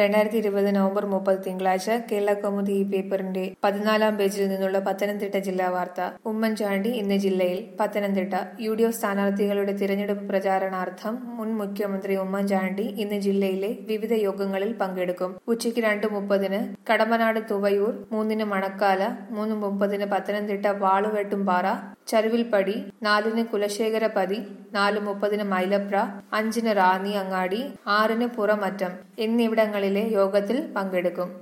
രണ്ടായിരത്തി ഇരുപത് നവംബർ മുപ്പത് തിങ്കളാഴ്ച കേരള കൗമുദി ഈ പേപ്പറിന്റെ പതിനാലാം പേജിൽ നിന്നുള്ള പത്തനംതിട്ട ജില്ലാ വാർത്ത ഉമ്മൻചാണ്ടി ഇന്ന് ജില്ലയിൽ പത്തനംതിട്ട യു ഡി എഫ് സ്ഥാനാർത്ഥികളുടെ തിരഞ്ഞെടുപ്പ് പ്രചാരണാർത്ഥം മുൻ മുഖ്യമന്ത്രി ഉമ്മൻചാണ്ടി ഇന്ന് ജില്ലയിലെ വിവിധ യോഗങ്ങളിൽ പങ്കെടുക്കും ഉച്ചയ്ക്ക് രണ്ട് മുപ്പതിന് കടമ്പനാട് തുവയൂർ മൂന്നിന് മണക്കാല മൂന്ന് മുപ്പതിന് പത്തനംതിട്ട വാളുവെട്ടുംപാറ ചരുവിൽപ്പടി നാലിന് കുലശേഖരപതി നാല് മുപ്പതിന് മൈലപ്ര അഞ്ചിന് റാന്നി അങ്ങാടി ആറിന് പുറമറ്റം എന്നിവിടങ്ങളിലെ യോഗത്തിൽ പങ്കെടുക്കും